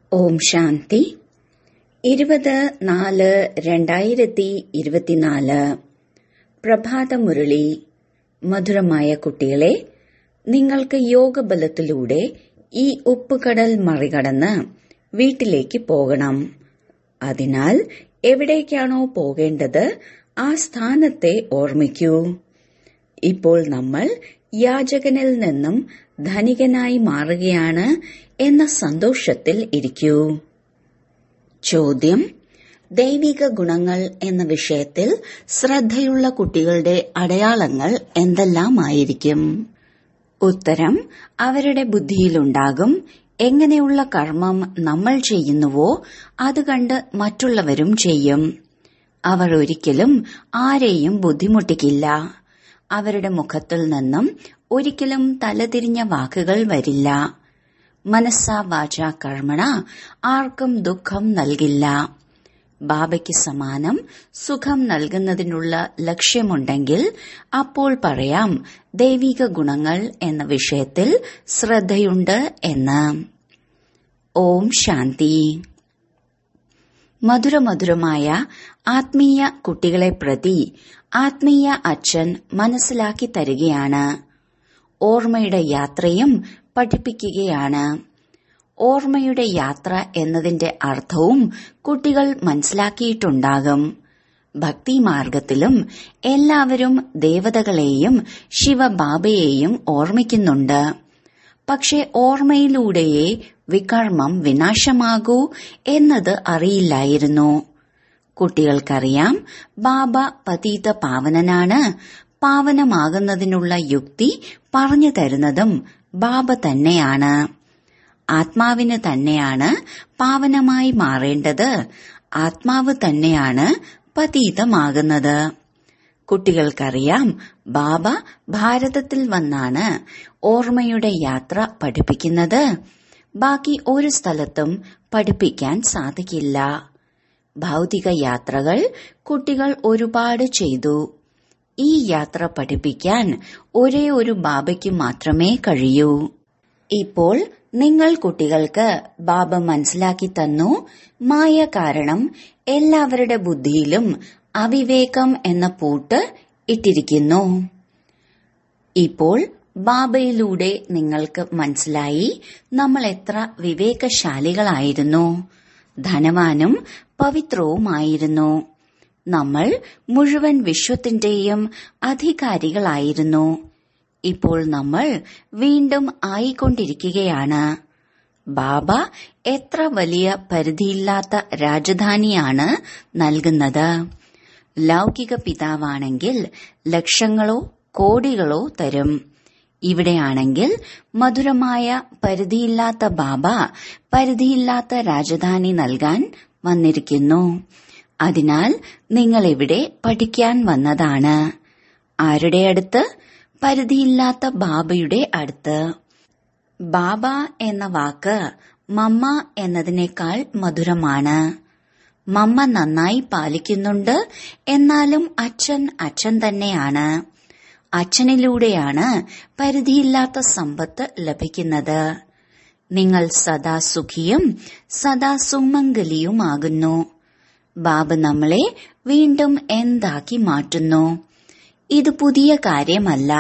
ഓം ശാന്തി ഇരുപത് നാല് രണ്ടായിരത്തി ഇരുപത്തിനാല് പ്രഭാതമുരളി മധുരമായ കുട്ടികളെ നിങ്ങൾക്ക് യോഗബലത്തിലൂടെ ഈ ഉപ്പുകടൽ മറികടന്ന് വീട്ടിലേക്ക് പോകണം അതിനാൽ എവിടേക്കാണോ പോകേണ്ടത് ആ സ്ഥാനത്തെ ഓർമ്മിക്കൂ ഇപ്പോൾ നമ്മൾ യാചകനിൽ നിന്നും ധനികനായി മാറുകയാണ് എന്ന സന്തോഷത്തിൽ ഇരിക്കൂ ചോദ്യം ദൈവിക ഗുണങ്ങൾ എന്ന വിഷയത്തിൽ ശ്രദ്ധയുള്ള കുട്ടികളുടെ അടയാളങ്ങൾ എന്തെല്ലാമായിരിക്കും ഉത്തരം അവരുടെ ബുദ്ധിയിലുണ്ടാകും എങ്ങനെയുള്ള കർമ്മം നമ്മൾ ചെയ്യുന്നുവോ അത് കണ്ട് മറ്റുള്ളവരും ചെയ്യും അവർ ഒരിക്കലും ആരെയും ബുദ്ധിമുട്ടിക്കില്ല അവരുടെ മുഖത്തിൽ നിന്നും ഒരിക്കലും തലതിരിഞ്ഞ വാക്കുകൾ വരില്ല മനസ്സാ വാച കർമ്മണ ആർക്കും ദുഃഖം നൽകില്ല ബാബയ്ക്ക് സമാനം സുഖം നൽകുന്നതിനുള്ള ലക്ഷ്യമുണ്ടെങ്കിൽ അപ്പോൾ പറയാം ദൈവിക ഗുണങ്ങൾ എന്ന വിഷയത്തിൽ ശ്രദ്ധയുണ്ട് എന്ന് ഓം ശാന്തി മധുരമധുരമായ ആത്മീയ കുട്ടികളെ പ്രതി ആത്മീയ അച്ഛൻ മനസ്സിലാക്കി തരികയാണ് ഓർമ്മയുടെ യാത്രയും പഠിപ്പിക്കുകയാണ് ഓർമ്മയുടെ യാത്ര എന്നതിന്റെ അർത്ഥവും കുട്ടികൾ മനസ്സിലാക്കിയിട്ടുണ്ടാകും ഭക്തിമാർഗത്തിലും എല്ലാവരും ദേവതകളെയും ശിവബാബയെയും ഓർമ്മിക്കുന്നുണ്ട് പക്ഷെ ഓർമ്മയിലൂടെയേ വികർമ്മം വിനാശമാകൂ എന്നത് അറിയില്ലായിരുന്നു കുട്ടികൾക്കറിയാം ബാബ പതീത പാവനനാണ് പാവനമാകുന്നതിനുള്ള യുക്തി പറഞ്ഞു തരുന്നതും ബാബ തന്നെയാണ് ആത്മാവിന് തന്നെയാണ് പാവനമായി മാറേണ്ടത് ആത്മാവ് തന്നെയാണ് പതീതമാകുന്നത് കുട്ടികൾക്കറിയാം ബാബ ഭാരതത്തിൽ വന്നാണ് ഓർമ്മയുടെ യാത്ര പഠിപ്പിക്കുന്നത് ബാക്കി ഒരു സ്ഥലത്തും പഠിപ്പിക്കാൻ സാധിക്കില്ല ഭൗതിക യാത്രകൾ കുട്ടികൾ ഒരുപാട് ചെയ്തു ഈ യാത്ര പഠിപ്പിക്കാൻ ഒരേ ഒരു ബാബയ്ക്ക് മാത്രമേ കഴിയൂ ഇപ്പോൾ നിങ്ങൾ കുട്ടികൾക്ക് ബാബ മനസ്സിലാക്കി തന്നു മായ കാരണം എല്ലാവരുടെ ബുദ്ധിയിലും അവിവേകം എന്ന പൂട്ട് ഇട്ടിരിക്കുന്നു ഇപ്പോൾ ബാബയിലൂടെ നിങ്ങൾക്ക് മനസ്സിലായി നമ്മൾ എത്ര വിവേകശാലികളായിരുന്നു ധനവാനും പവിത്രവുമായിരുന്നു നമ്മൾ മുഴുവൻ വിശ്വത്തിന്റെയും അധികാരികളായിരുന്നു ഇപ്പോൾ നമ്മൾ വീണ്ടും ആയിക്കൊണ്ടിരിക്കുകയാണ് ബാബ എത്ര വലിയ പരിധിയില്ലാത്ത രാജധാനിയാണ് നൽകുന്നത് ലൗകിക പിതാവാണെങ്കിൽ ലക്ഷങ്ങളോ കോടികളോ തരും ഇവിടെയാണെങ്കിൽ മധുരമായ പരിധിയില്ലാത്ത ബാബ പരിധിയില്ലാത്ത രാജധാനി നൽകാൻ വന്നിരിക്കുന്നു അതിനാൽ നിങ്ങൾ ഇവിടെ പഠിക്കാൻ വന്നതാണ് ആരുടെ അടുത്ത് പരിധിയില്ലാത്ത ബാബയുടെ അടുത്ത് ബാബ എന്ന വാക്ക് മമ്മ എന്നതിനേക്കാൾ മധുരമാണ് മമ്മ നന്നായി പാലിക്കുന്നുണ്ട് എന്നാലും അച്ഛൻ അച്ഛൻ തന്നെയാണ് അച്ഛനിലൂടെയാണ് പരിധിയില്ലാത്ത സമ്പത്ത് ലഭിക്കുന്നത് നിങ്ങൾ സദാ സുഖിയും സദാ സുമംഗലിയുമാകുന്നു ബാബ നമ്മളെ വീണ്ടും എന്താക്കി മാറ്റുന്നു ഇത് പുതിയ കാര്യമല്ല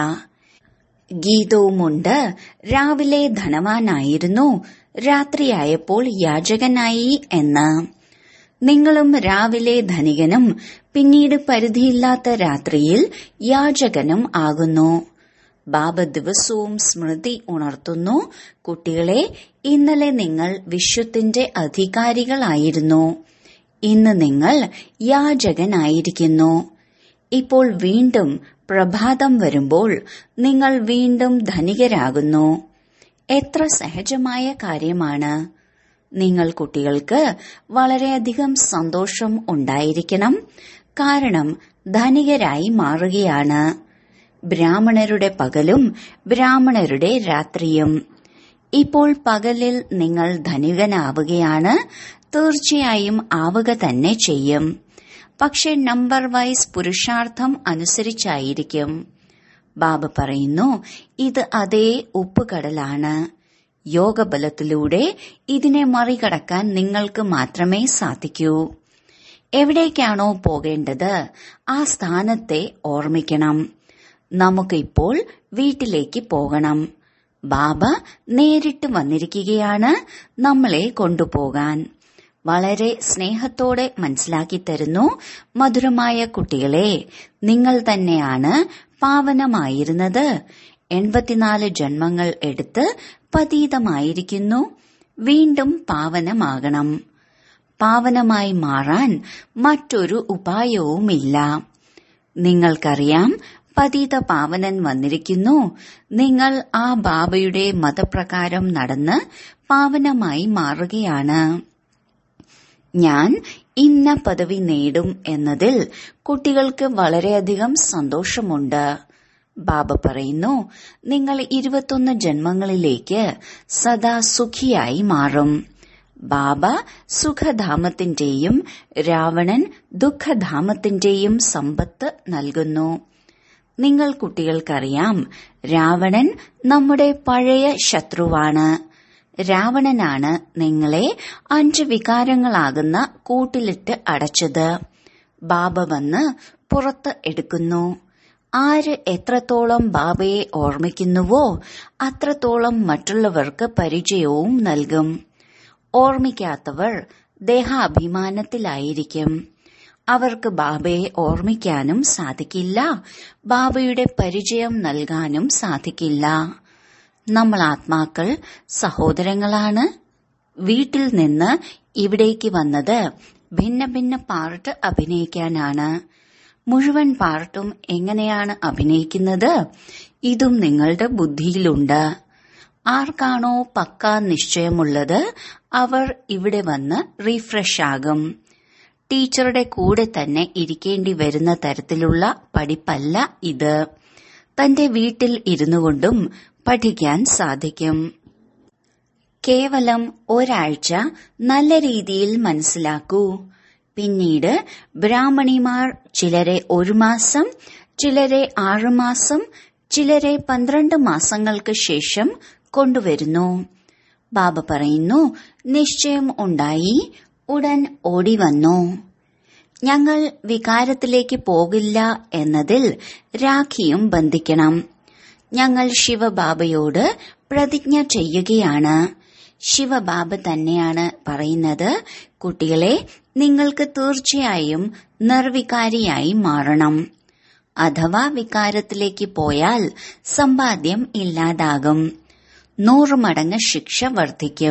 ഗീതവുമുണ്ട് രാവിലെ ധനവാനായിരുന്നു രാത്രിയായപ്പോൾ യാചകനായി എന്ന് നിങ്ങളും രാവിലെ ധനികനും പിന്നീട് പരിധിയില്ലാത്ത രാത്രിയിൽ യാചകനും ആകുന്നു ബാബ ദിവസവും സ്മൃതി ഉണർത്തുന്നു കുട്ടികളെ ഇന്നലെ നിങ്ങൾ വിശ്വത്തിന്റെ അധികാരികളായിരുന്നു ഇന്ന് നിങ്ങൾ യാചകനായിരിക്കുന്നു ഇപ്പോൾ വീണ്ടും പ്രഭാതം വരുമ്പോൾ നിങ്ങൾ വീണ്ടും ധനികരാകുന്നു എത്ര സഹജമായ കാര്യമാണ് നിങ്ങൾ കുട്ടികൾക്ക് വളരെയധികം സന്തോഷം ഉണ്ടായിരിക്കണം കാരണം ധനികരായി മാറുകയാണ് ബ്രാഹ്മണരുടെ പകലും ബ്രാഹ്മണരുടെ രാത്രിയും ഇപ്പോൾ പകലിൽ നിങ്ങൾ ധനികനാവുകയാണ് തീർച്ചയായും ആവുക തന്നെ ചെയ്യും പക്ഷെ നമ്പർ വൈസ് പുരുഷാർത്ഥം അനുസരിച്ചായിരിക്കും ബാബ പറയുന്നു ഇത് അതേ ഉപ്പുകടലാണ് യോഗബലത്തിലൂടെ ഇതിനെ മറികടക്കാൻ നിങ്ങൾക്ക് മാത്രമേ സാധിക്കൂ എവിടേക്കാണോ പോകേണ്ടത് ആ സ്ഥാനത്തെ ഓർമ്മിക്കണം നമുക്ക് ഇപ്പോൾ വീട്ടിലേക്ക് പോകണം ബാബ നേരിട്ട് വന്നിരിക്കുകയാണ് നമ്മളെ കൊണ്ടുപോകാൻ വളരെ സ്നേഹത്തോടെ മനസ്സിലാക്കി തരുന്നു മധുരമായ കുട്ടികളെ നിങ്ങൾ തന്നെയാണ് പാവനമായിരുന്നത് എൺപത്തിനാല് ജന്മങ്ങൾ എടുത്ത് പതീതമായിരിക്കുന്നു വീണ്ടും പാവനമാകണം പാവനമായി മാറാൻ മറ്റൊരു ഉപായവുമില്ല നിങ്ങൾക്കറിയാം പതീത പാവനൻ വന്നിരിക്കുന്നു നിങ്ങൾ ആ ബാബയുടെ മതപ്രകാരം നടന്ന് പാവനമായി മാറുകയാണ് ഞാൻ ഇന്ന പദവി നേടും എന്നതിൽ കുട്ടികൾക്ക് വളരെയധികം സന്തോഷമുണ്ട് ബാബ പറയുന്നു നിങ്ങൾ ഇരുപത്തൊന്ന് ജന്മങ്ങളിലേക്ക് സദാ സുഖിയായി മാറും ബാബ സുഖധാമത്തിന്റെയും രാവണൻ ദുഃഖധാമത്തിന്റെയും സമ്പത്ത് നൽകുന്നു നിങ്ങൾ കുട്ടികൾക്കറിയാം രാവണൻ നമ്മുടെ പഴയ ശത്രുവാണ് രാവണനാണ് നിങ്ങളെ അഞ്ച് വികാരങ്ങളാകുന്ന കൂട്ടിലിട്ട് അടച്ചത് ബാബ വന്ന് പുറത്ത് എടുക്കുന്നു ആര് എത്രത്തോളം ബാബയെ ഓർമ്മിക്കുന്നുവോ അത്രത്തോളം മറ്റുള്ളവർക്ക് പരിചയവും നൽകും ഓർമ്മിക്കാത്തവർ ദേഹാഭിമാനത്തിലായിരിക്കും അവർക്ക് ബാബയെ ഓർമ്മിക്കാനും സാധിക്കില്ല ബാബയുടെ പരിചയം നൽകാനും സാധിക്കില്ല നമ്മൾ ആത്മാക്കൾ സഹോദരങ്ങളാണ് വീട്ടിൽ നിന്ന് ഇവിടേക്ക് വന്നത് ഭിന്ന ഭിന്ന പാർട്ട് അഭിനയിക്കാനാണ് മുഴുവൻ പാർട്ടും എങ്ങനെയാണ് അഭിനയിക്കുന്നത് ഇതും നിങ്ങളുടെ ബുദ്ധിയിലുണ്ട് ആർക്കാണോ പക്ക നിശ്ചയമുള്ളത് അവർ ഇവിടെ വന്ന് റീഫ്രഷ് ആകും ടീച്ചറുടെ കൂടെ തന്നെ ഇരിക്കേണ്ടി വരുന്ന തരത്തിലുള്ള പഠിപ്പല്ല ഇത് തന്റെ വീട്ടിൽ ഇരുന്നു കൊണ്ടും പഠിക്കാൻ സാധിക്കും കേവലം ഒരാഴ്ച നല്ല രീതിയിൽ മനസ്സിലാക്കൂ പിന്നീട് ബ്രാഹ്മണിമാർ ചിലരെ ഒരു മാസം ചിലരെ ആറുമാസം ചിലരെ പന്ത്രണ്ട് മാസങ്ങൾക്ക് ശേഷം കൊണ്ടുവരുന്നു ബാബ പറയുന്നു നിശ്ചയം ഉണ്ടായി ഉടൻ ഓടി വന്നു ഞങ്ങൾ വികാരത്തിലേക്ക് പോകില്ല എന്നതിൽ രാഖിയും ബന്ധിക്കണം ഞങ്ങൾ ശിവബാബയോട് പ്രതിജ്ഞ ചെയ്യുകയാണ് ശിവബാബ തന്നെയാണ് പറയുന്നത് കുട്ടികളെ നിങ്ങൾക്ക് തീർച്ചയായും നിർവികാരിയായി മാറണം അഥവാ വികാരത്തിലേക്ക് പോയാൽ സമ്പാദ്യം ഇല്ലാതാകും നൂറ് മടങ്ങ് ശിക്ഷ വർദ്ധിക്കും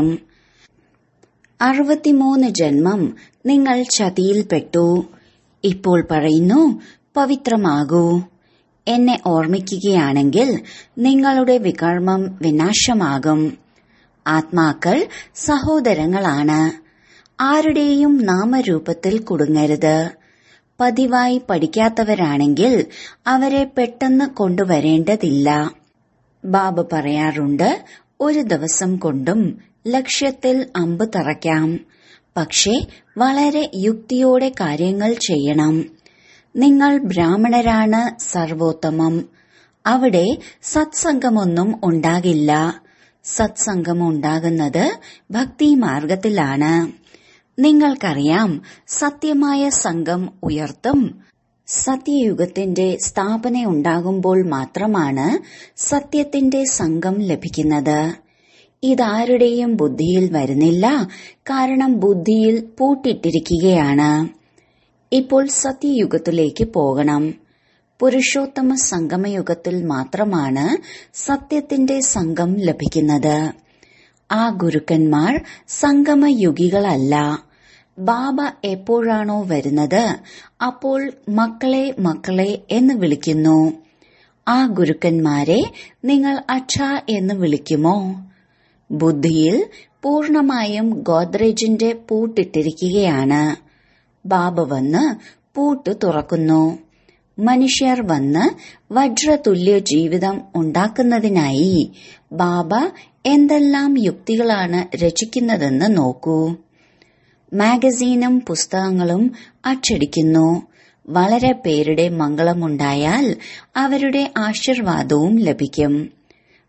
അറുപത്തിമൂന്ന് ജന്മം നിങ്ങൾ ചതിയിൽപ്പെട്ടു ഇപ്പോൾ പറയുന്നു പവിത്രമാകൂ എന്നെ ഓർമ്മിക്കുകയാണെങ്കിൽ നിങ്ങളുടെ വികർമ്മം വിനാശമാകും ആത്മാക്കൾ സഹോദരങ്ങളാണ് ആരുടെയും നാമരൂപത്തിൽ കുടുങ്ങരുത് പതിവായി പഠിക്കാത്തവരാണെങ്കിൽ അവരെ പെട്ടെന്ന് കൊണ്ടുവരേണ്ടതില്ല ബാബ പറയാറുണ്ട് ഒരു ദിവസം കൊണ്ടും ലക്ഷ്യത്തിൽ അമ്പ് തറയ്ക്കാം പക്ഷേ വളരെ യുക്തിയോടെ കാര്യങ്ങൾ ചെയ്യണം നിങ്ങൾ ബ്രാഹ്മണരാണ് സർവോത്തമം അവിടെ സത്സംഗമൊന്നും ഉണ്ടാകില്ല സത്സംഗം ഉണ്ടാകുന്നത് ഭക്തി മാർഗത്തിലാണ് നിങ്ങൾക്കറിയാം സത്യമായ സംഘം ഉയർത്തും സത്യയുഗത്തിന്റെ സ്ഥാപന ഉണ്ടാകുമ്പോൾ മാത്രമാണ് സത്യത്തിന്റെ സംഘം ലഭിക്കുന്നത് ഇതാരുടെയും ബുദ്ധിയിൽ വരുന്നില്ല കാരണം ബുദ്ധിയിൽ പൂട്ടിട്ടിരിക്കുകയാണ് ഇപ്പോൾ സത്യയുഗത്തിലേക്ക് പോകണം പുരുഷോത്തമ സംഗമയുഗത്തിൽ മാത്രമാണ് സത്യത്തിന്റെ സംഘം ലഭിക്കുന്നത് ആ ഗുരുക്കന്മാർ സംഗമയുഗികളല്ല ബാബ എപ്പോഴാണോ വരുന്നത് അപ്പോൾ മക്കളെ മക്കളെ എന്ന് വിളിക്കുന്നു ആ ഗുരുക്കന്മാരെ നിങ്ങൾ അച്ഛ എന്ന് വിളിക്കുമോ ബുദ്ധിയിൽ പൂർണമായും ഗോദ്രേജിന്റെ പൂട്ടിട്ടിരിക്കുകയാണ് ബാബ വന്ന് പൂട്ട് തുറക്കുന്നു മനുഷ്യർ വന്ന് വജ്രതുല്യ ജീവിതം ഉണ്ടാക്കുന്നതിനായി ബാബ എന്തെല്ലാം യുക്തികളാണ് രചിക്കുന്നതെന്ന് നോക്കൂ മാഗസീനും പുസ്തകങ്ങളും അച്ചടിക്കുന്നു വളരെ പേരുടെ മംഗളമുണ്ടായാൽ അവരുടെ ആശീർവാദവും ലഭിക്കും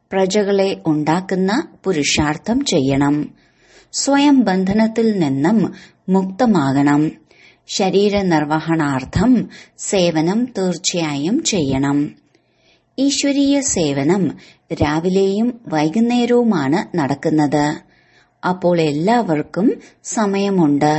പ്രജകളെ ഉണ്ടാക്കുന്ന പുരുഷാർത്ഥം ചെയ്യണം സ്വയം ബന്ധനത്തിൽ നിന്നും മുക്തമാകണം ശരീര നിർവഹണാർത്ഥം സേവനം തീർച്ചയായും ചെയ്യണം ഈശ്വരീയ സേവനം രാവിലെയും വൈകുന്നേരവുമാണ് നടക്കുന്നത് അപ്പോൾ എല്ലാവർക്കും സമയമുണ്ട്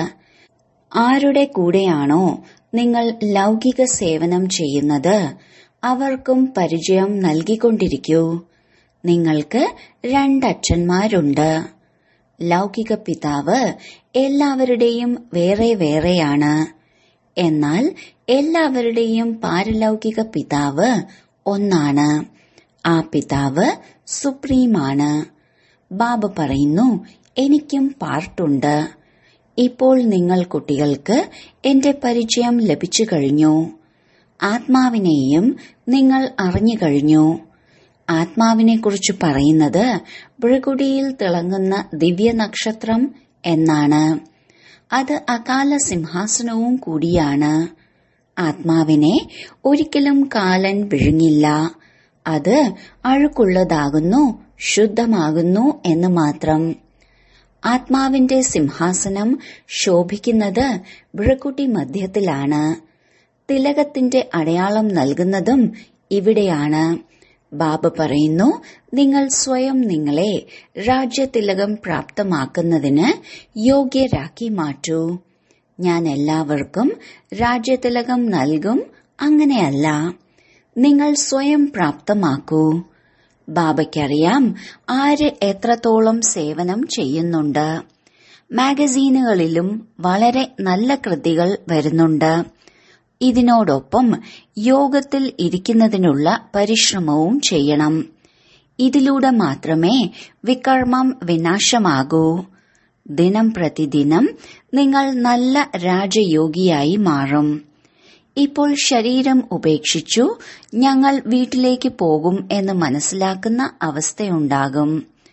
ആരുടെ കൂടെയാണോ നിങ്ങൾ ലൗകിക സേവനം ചെയ്യുന്നത് അവർക്കും പരിചയം നൽകിക്കൊണ്ടിരിക്കൂ നിങ്ങൾക്ക് രണ്ടച്ഛന്മാരുണ്ട് ലൗകിക പിതാവ് എല്ലാവരുടെയും വേറെ വേറെയാണ് എന്നാൽ എല്ലാവരുടെയും പാരലൗകിക പിതാവ് ഒന്നാണ് ആ പിതാവ് സുപ്രീമാണ് ബാബ പറയുന്നു എനിക്കും പാർട്ടുണ്ട് ഇപ്പോൾ നിങ്ങൾ കുട്ടികൾക്ക് എന്റെ പരിചയം ലഭിച്ചു കഴിഞ്ഞു ആത്മാവിനെയും നിങ്ങൾ അറിഞ്ഞു കഴിഞ്ഞു ആത്മാവിനെക്കുറിച്ച് പറയുന്നത് ഭൃകുടിയിൽ തിളങ്ങുന്ന ദിവ്യ നക്ഷത്രം എന്നാണ് അത് അകാല സിംഹാസനവും കൂടിയാണ് ആത്മാവിനെ ഒരിക്കലും കാലൻ വിഴുങ്ങില്ല അത് അഴുക്കുള്ളതാകുന്നു ശുദ്ധമാകുന്നു എന്ന് മാത്രം ആത്മാവിന്റെ സിംഹാസനം ശോഭിക്കുന്നത് ഭൃക്കുട്ടി മധ്യത്തിലാണ് തിലകത്തിന്റെ അടയാളം നൽകുന്നതും ഇവിടെയാണ് ബാബ പറയുന്നു നിങ്ങൾ സ്വയം നിങ്ങളെ രാജ്യതിലകം പ്രാപ്തമാക്കുന്നതിന് യോഗ്യരാക്കി മാറ്റൂ ഞാൻ എല്ലാവർക്കും രാജ്യതിലകം നൽകും അങ്ങനെയല്ല നിങ്ങൾ സ്വയം പ്രാപ്തമാക്കൂ ബാബയ്ക്കറിയാം ആര് എത്രത്തോളം സേവനം ചെയ്യുന്നുണ്ട് മാഗസീനുകളിലും വളരെ നല്ല കൃതികൾ വരുന്നുണ്ട് ഇതിനോടൊപ്പം യോഗത്തിൽ ഇരിക്കുന്നതിനുള്ള പരിശ്രമവും ചെയ്യണം ഇതിലൂടെ മാത്രമേ വികർമ്മം വിനാശമാകൂ ദിനം പ്രതിദിനം നിങ്ങൾ നല്ല രാജയോഗിയായി മാറും ഇപ്പോൾ ശരീരം ഉപേക്ഷിച്ചു ഞങ്ങൾ വീട്ടിലേക്ക് പോകും എന്ന് മനസ്സിലാക്കുന്ന അവസ്ഥയുണ്ടാകും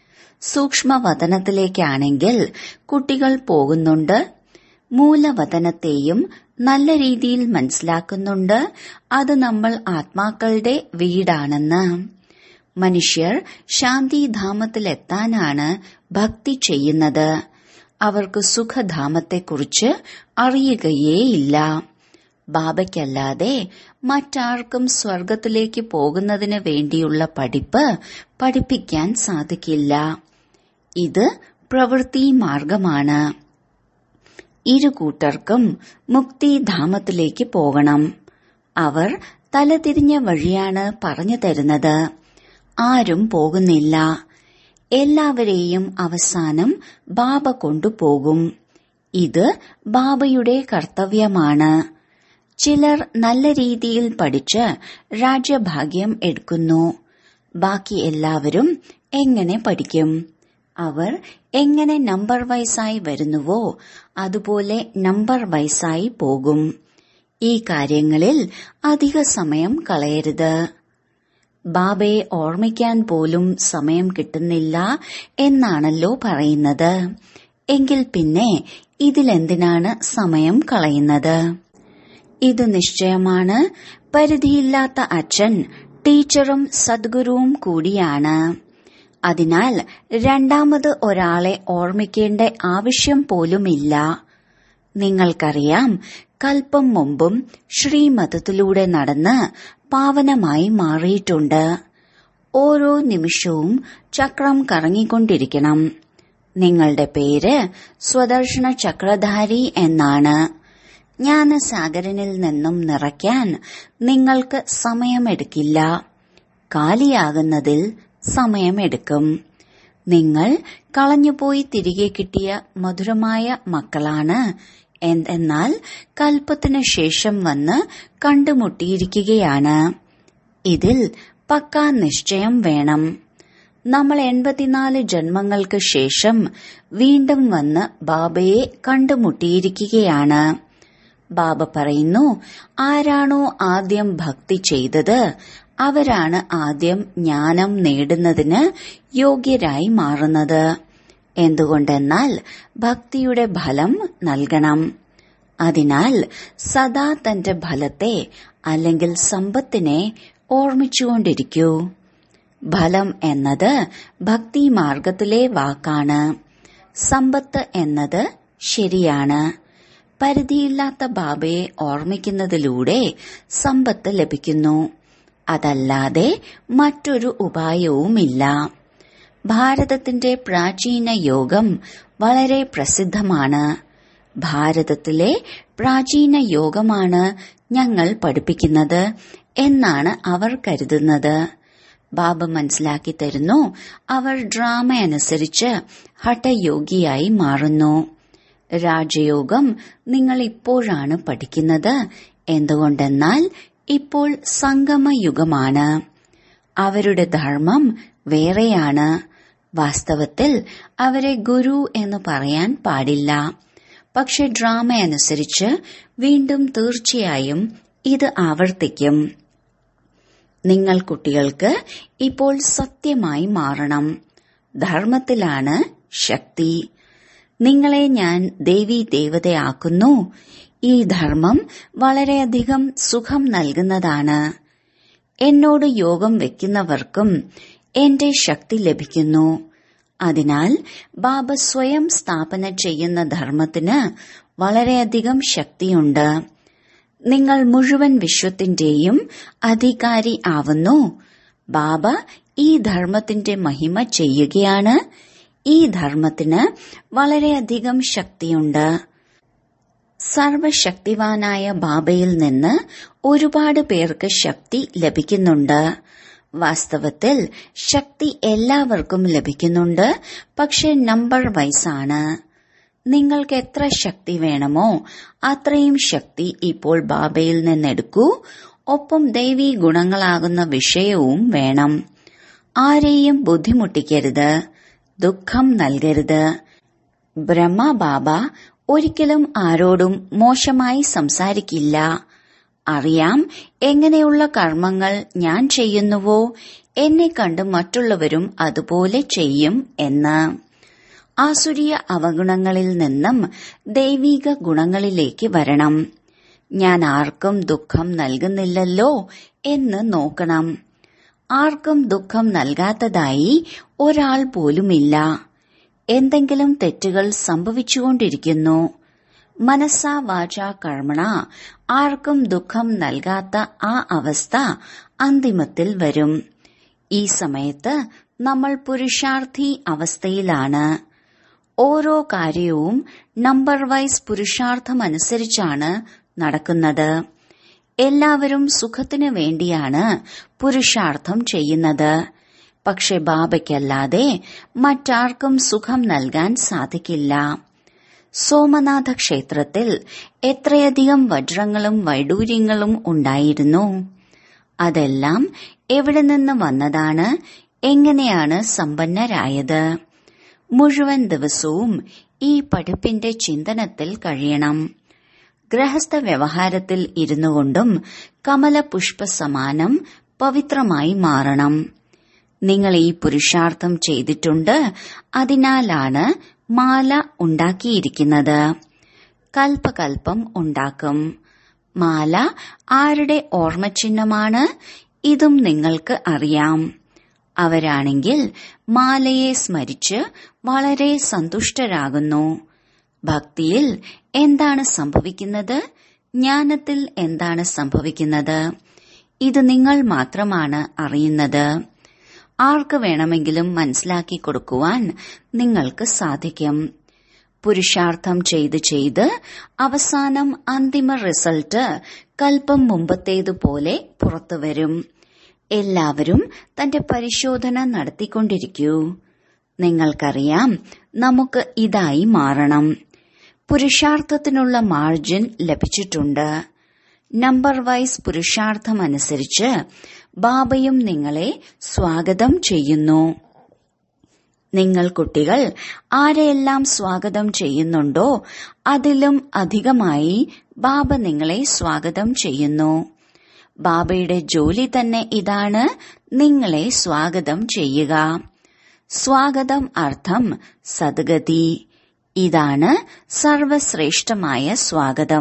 സൂക്ഷ്മവതനത്തിലേക്കാണെങ്കിൽ കുട്ടികൾ പോകുന്നുണ്ട് മൂലവതനത്തെയും നല്ല രീതിയിൽ മനസ്സിലാക്കുന്നുണ്ട് അത് നമ്മൾ ആത്മാക്കളുടെ വീടാണെന്ന് മനുഷ്യർ ശാന്തിധാമത്തിലെത്താനാണ് ഭക്തി ചെയ്യുന്നത് അവർക്ക് സുഖധാമത്തെക്കുറിച്ച് അറിയുകയേയില്ല ബാബയ്ക്കല്ലാതെ മറ്റാർക്കും സ്വർഗത്തിലേക്ക് പോകുന്നതിന് വേണ്ടിയുള്ള പഠിപ്പ് പഠിപ്പിക്കാൻ സാധിക്കില്ല ഇത് പ്രവൃത്തി മാർഗമാണ് ഇരു കൂട്ടർക്കും മുക്തിധാമത്തിലേക്ക് പോകണം അവർ തലതിരിഞ്ഞ വഴിയാണ് പറഞ്ഞു തരുന്നത് ആരും പോകുന്നില്ല എല്ലാവരെയും അവസാനം ബാബ കൊണ്ടുപോകും ഇത് ബാബയുടെ കർത്തവ്യമാണ് ചിലർ നല്ല രീതിയിൽ പഠിച്ച് രാജ്യഭാഗ്യം എടുക്കുന്നു ബാക്കി എല്ലാവരും എങ്ങനെ പഠിക്കും അവർ എങ്ങനെ നമ്പർ വൈസായി വരുന്നുവോ അതുപോലെ നമ്പർ വൈസായി പോകും ഈ കാര്യങ്ങളിൽ അധിക സമയം കളയരുത് ബാബയെ ഓർമ്മിക്കാൻ പോലും സമയം കിട്ടുന്നില്ല എന്നാണല്ലോ പറയുന്നത് എങ്കിൽ പിന്നെ ഇതിലെന്തിനാണ് സമയം കളയുന്നത് ഇത് നിശ്ചയമാണ് പരിധിയില്ലാത്ത അച്ഛൻ ടീച്ചറും സദ്ഗുരുവും കൂടിയാണ് അതിനാൽ രണ്ടാമത് ഒരാളെ ഓർമ്മിക്കേണ്ട ആവശ്യം പോലുമില്ല നിങ്ങൾക്കറിയാം കൽപ്പം മുമ്പും ശ്രീമതത്തിലൂടെ നടന്ന് പാവനമായി മാറിയിട്ടുണ്ട് ഓരോ നിമിഷവും ചക്രം കറങ്ങിക്കൊണ്ടിരിക്കണം നിങ്ങളുടെ പേര് സ്വദർശന ചക്രധാരി എന്നാണ് ജ്ഞാനസാഗരനിൽ നിന്നും നിറയ്ക്കാൻ നിങ്ങൾക്ക് സമയമെടുക്കില്ല കാലിയാകുന്നതിൽ സമയമെടുക്കും നിങ്ങൾ കളഞ്ഞുപോയി തിരികെ കിട്ടിയ മധുരമായ മക്കളാണ് എന്നാൽ കൽപ്പത്തിനു ശേഷം വന്ന് കണ്ടുമുട്ടിയിരിക്കുകയാണ് ഇതിൽ പക്കാ നിശ്ചയം വേണം നമ്മൾ എൺപത്തിനാല് ജന്മങ്ങൾക്ക് ശേഷം വീണ്ടും വന്ന് ബാബയെ കണ്ടുമുട്ടിയിരിക്കുകയാണ് ബാബ പറയുന്നു ആരാണോ ആദ്യം ഭക്തി ചെയ്തത് അവരാണ് ആദ്യം ജ്ഞാനം നേടുന്നതിന് യോഗ്യരായി മാറുന്നത് എന്തുകൊണ്ടെന്നാൽ ഭക്തിയുടെ ഫലം നൽകണം അതിനാൽ സദാ തന്റെ ഫലത്തെ അല്ലെങ്കിൽ സമ്പത്തിനെ ഓർമ്മിച്ചുകൊണ്ടിരിക്കൂ ഫലം എന്നത് ഭക്തി മാർഗത്തിലെ വാക്കാണ് സമ്പത്ത് എന്നത് ശരിയാണ് പരിധിയില്ലാത്ത ബാബയെ ഓർമ്മിക്കുന്നതിലൂടെ സമ്പത്ത് ലഭിക്കുന്നു അതല്ലാതെ മറ്റൊരു ഉപായവുമില്ല ഭാരതത്തിന്റെ പ്രാചീന യോഗം വളരെ പ്രസിദ്ധമാണ് ഭാരതത്തിലെ പ്രാചീന യോഗമാണ് ഞങ്ങൾ പഠിപ്പിക്കുന്നത് എന്നാണ് അവർ കരുതുന്നത് ബാബ മനസ്സിലാക്കി തരുന്നു അവർ ഡ്രാമ അനുസരിച്ച് ഹഠയോഗിയായി മാറുന്നു രാജയോഗം നിങ്ങൾ ഇപ്പോഴാണ് പഠിക്കുന്നത് എന്തുകൊണ്ടെന്നാൽ ഇപ്പോൾ സംഗമയുഗമാണ് അവരുടെ ധർമ്മം വേറെയാണ് വാസ്തവത്തിൽ അവരെ ഗുരു എന്ന് പറയാൻ പാടില്ല പക്ഷെ ഡ്രാമ അനുസരിച്ച് വീണ്ടും തീർച്ചയായും ഇത് ആവർത്തിക്കും നിങ്ങൾ കുട്ടികൾക്ക് ഇപ്പോൾ സത്യമായി മാറണം ധർമ്മത്തിലാണ് ശക്തി നിങ്ങളെ ഞാൻ ദേവി ദേവതയാക്കുന്നു ഈ ധർമ്മം വളരെയധികം സുഖം നൽകുന്നതാണ് എന്നോട് യോഗം വെക്കുന്നവർക്കും എന്റെ ശക്തി ലഭിക്കുന്നു അതിനാൽ ബാബ സ്വയം സ്ഥാപന ചെയ്യുന്ന ധർമ്മത്തിന് വളരെയധികം ശക്തിയുണ്ട് നിങ്ങൾ മുഴുവൻ വിശ്വത്തിന്റെയും അധികാരി ആവുന്നു ബാബ ഈ ധർമ്മത്തിന്റെ മഹിമ ചെയ്യുകയാണ് ഈ ധർമ്മത്തിന് വളരെയധികം ശക്തിയുണ്ട് സർവശക്തിവാനായ ബാബയിൽ നിന്ന് ഒരുപാട് പേർക്ക് ശക്തി ലഭിക്കുന്നുണ്ട് വാസ്തവത്തിൽ ശക്തി എല്ലാവർക്കും ലഭിക്കുന്നുണ്ട് പക്ഷെ നമ്പർ വൈസാണ് നിങ്ങൾക്ക് എത്ര ശക്തി വേണമോ അത്രയും ശക്തി ഇപ്പോൾ ബാബയിൽ നിന്നെടുക്കൂ ഒപ്പം ദൈവീ ഗുണങ്ങളാകുന്ന വിഷയവും വേണം ആരെയും ബുദ്ധിമുട്ടിക്കരുത് ദുഃഖം നൽകരുത് ബ്രഹ്മ ബാബ ഒരിക്കലും ആരോടും മോശമായി സംസാരിക്കില്ല അറിയാം എങ്ങനെയുള്ള കർമ്മങ്ങൾ ഞാൻ ചെയ്യുന്നുവോ എന്നെ കണ്ട് മറ്റുള്ളവരും അതുപോലെ ചെയ്യും എന്ന് ആസുരീയ അവഗുണങ്ങളിൽ നിന്നും ദൈവിക ഗുണങ്ങളിലേക്ക് വരണം ഞാൻ ആർക്കും ദുഃഖം നൽകുന്നില്ലല്ലോ എന്ന് നോക്കണം ആർക്കും ദുഃഖം നൽകാത്തതായി ഒരാൾ പോലുമില്ല എന്തെങ്കിലും തെറ്റുകൾ സംഭവിച്ചുകൊണ്ടിരിക്കുന്നു മനസ്സാ വാച കർമ്മണ ആർക്കും ദുഃഖം നൽകാത്ത ആ അവസ്ഥ അന്തിമത്തിൽ വരും ഈ സമയത്ത് നമ്മൾ പുരുഷാർത്ഥി അവസ്ഥയിലാണ് ഓരോ കാര്യവും നമ്പർ വൈസ് പുരുഷാർത്ഥമനുസരിച്ചാണ് നടക്കുന്നത് എല്ലാവരും സുഖത്തിനു വേണ്ടിയാണ് പുരുഷാർത്ഥം ചെയ്യുന്നത് പക്ഷെ ബാബയ്ക്കല്ലാതെ മറ്റാർക്കും സുഖം നൽകാൻ സാധിക്കില്ല സോമനാഥ ക്ഷേത്രത്തിൽ എത്രയധികം വജ്രങ്ങളും വൈഡൂര്യങ്ങളും ഉണ്ടായിരുന്നു അതെല്ലാം എവിടെ നിന്ന് വന്നതാണ് എങ്ങനെയാണ് സമ്പന്നരായത് മുഴുവൻ ദിവസവും ഈ പഠിപ്പിന്റെ ചിന്തനത്തിൽ കഴിയണം ഗൃഹസ്ഥ വ്യവഹാരത്തിൽ ഇരുന്നുകൊണ്ടും കമലപുഷ്പ സമാനം പവിത്രമായി മാറണം നിങ്ങൾ ഈ പുരുഷാർത്ഥം ചെയ്തിട്ടുണ്ട് അതിനാലാണ് മാല ഉണ്ടാക്കിയിരിക്കുന്നത് കൽപ്പകൽപ്പം ഉണ്ടാക്കും മാല ആരുടെ ഓർമ്മചിഹ്നമാണ് ഇതും നിങ്ങൾക്ക് അറിയാം അവരാണെങ്കിൽ മാലയെ സ്മരിച്ച് വളരെ സന്തുഷ്ടരാകുന്നു ഭക്തിയിൽ എന്താണ് സംഭവിക്കുന്നത് ജ്ഞാനത്തിൽ എന്താണ് സംഭവിക്കുന്നത് ഇത് നിങ്ങൾ മാത്രമാണ് അറിയുന്നത് ആർക്ക് വേണമെങ്കിലും മനസ്സിലാക്കി കൊടുക്കുവാൻ നിങ്ങൾക്ക് സാധിക്കും പുരുഷാർത്ഥം ചെയ്ത് ചെയ്ത് അവസാനം അന്തിമ റിസൾട്ട് കൽപ്പം മുമ്പത്തേതുപോലെ പുറത്തുവരും എല്ലാവരും തന്റെ പരിശോധന നടത്തിക്കൊണ്ടിരിക്കൂ നിങ്ങൾക്കറിയാം നമുക്ക് ഇതായി മാറണം പുരുഷാർത്ഥത്തിനുള്ള മാർജിൻ ലഭിച്ചിട്ടുണ്ട് നമ്പർ വൈസ് പുരുഷാർത്ഥമനുസരിച്ച് ബാബയും നിങ്ങളെ സ്വാഗതം ചെയ്യുന്നു നിങ്ങൾ കുട്ടികൾ ആരെയെല്ലാം സ്വാഗതം ചെയ്യുന്നുണ്ടോ അതിലും അധികമായി ബാബ നിങ്ങളെ സ്വാഗതം ചെയ്യുന്നു ബാബയുടെ ജോലി തന്നെ ഇതാണ് നിങ്ങളെ സ്വാഗതം ചെയ്യുക സ്വാഗതം അർത്ഥം സദ്ഗതി ഇതാണ് സർവശ്രേഷ്ഠമായ സ്വാഗതം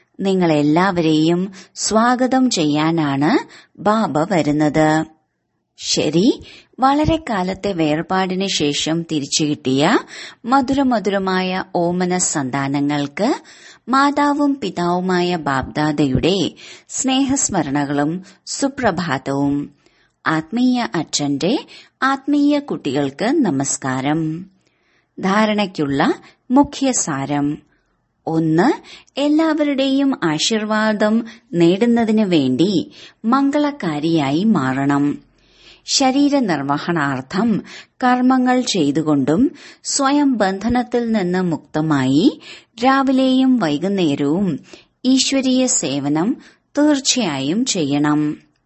നിങ്ങളെല്ലാവരെയും സ്വാഗതം ചെയ്യാനാണ് ബാബ വരുന്നത് ശരി വളരെ കാലത്തെ വേർപാടിന് ശേഷം തിരിച്ചു കിട്ടിയ മധുരമധുരമായ ഓമന സന്താനങ്ങൾക്ക് മാതാവും പിതാവുമായ ബാബ്ദാദയുടെ സ്നേഹസ്മരണകളും സുപ്രഭാതവും ആത്മീയ അച്ഛന്റെ ആത്മീയ കുട്ടികൾക്ക് നമസ്കാരം ധാരണയ്ക്കുള്ള മുഖ്യസാരം ഒന്ന് എല്ലാവരുടെയും ആശീർവാദം നേടുന്നതിനു വേണ്ടി മംഗളകാരിയായി മാറണം ശരീര നിർവഹണാർത്ഥം കർമ്മങ്ങൾ ചെയ്തുകൊണ്ടും സ്വയം ബന്ധനത്തിൽ നിന്ന് മുക്തമായി രാവിലെയും വൈകുന്നേരവും ഈശ്വരീയ സേവനം തീർച്ചയായും ചെയ്യണം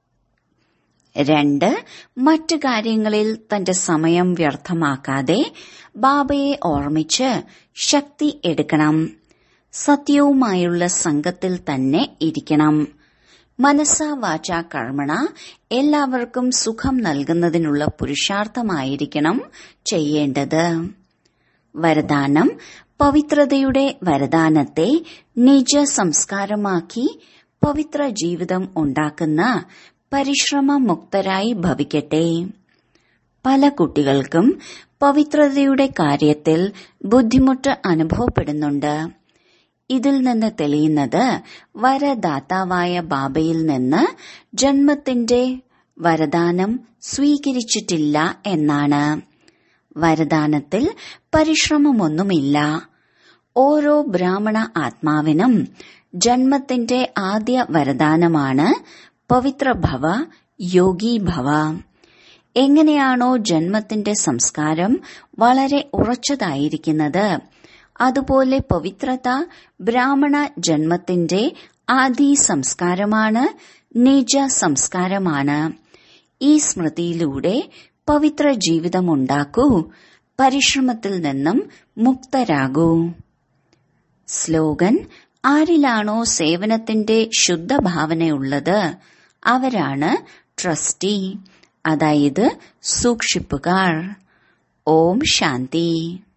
രണ്ട് മറ്റു കാര്യങ്ങളിൽ തന്റെ സമയം വ്യർത്ഥമാക്കാതെ ബാബയെ ഓർമ്മിച്ച് ശക്തി എടുക്കണം സത്യവുമായുള്ള സംഘത്തിൽ തന്നെ ഇരിക്കണം മനസ്സ വാച കർമ്മണ എല്ലാവർക്കും സുഖം നൽകുന്നതിനുള്ള പുരുഷാർത്ഥമായിരിക്കണം ചെയ്യേണ്ടത് വരദാനം പവിത്രതയുടെ വരദാനത്തെ നിജ സംസ്കാരമാക്കി പവിത്ര ജീവിതം ഉണ്ടാക്കുന്ന പരിശ്രമമുക്തരായി ഭവിക്കട്ടെ പല കുട്ടികൾക്കും പവിത്രതയുടെ കാര്യത്തിൽ ബുദ്ധിമുട്ട് അനുഭവപ്പെടുന്നുണ്ട് ഇതിൽ നിന്ന് തെളിയുന്നത് വരദാതാവായ ബാബയിൽ നിന്ന് ജന്മത്തിന്റെ വരദാനം സ്വീകരിച്ചിട്ടില്ല എന്നാണ് വരദാനത്തിൽ പരിശ്രമമൊന്നുമില്ല ഓരോ ബ്രാഹ്മണ ആത്മാവിനും ജന്മത്തിന്റെ ആദ്യ വരദാനമാണ് പവിത്ര ഭവ യോഗി ഭവ എങ്ങനെയാണോ ജന്മത്തിന്റെ സംസ്കാരം വളരെ ഉറച്ചതായിരിക്കുന്നത് അതുപോലെ പവിത്രത ബ്രാഹ്മണ ജന്മത്തിന്റെ ആദി സംസ്കാരമാണ് നിജ സംസ്കാരമാണ് ഈ സ്മൃതിയിലൂടെ പവിത്ര ജീവിതമുണ്ടാക്കൂ പരിശ്രമത്തിൽ നിന്നും മുക്തരാകൂ സ്ലോഗൻ ആരിലാണോ സേവനത്തിന്റെ ശുദ്ധഭാവനയുള്ളത് അവരാണ് ട്രസ്റ്റി അതായത് സൂക്ഷിപ്പുകാർ ഓം ശാന്തി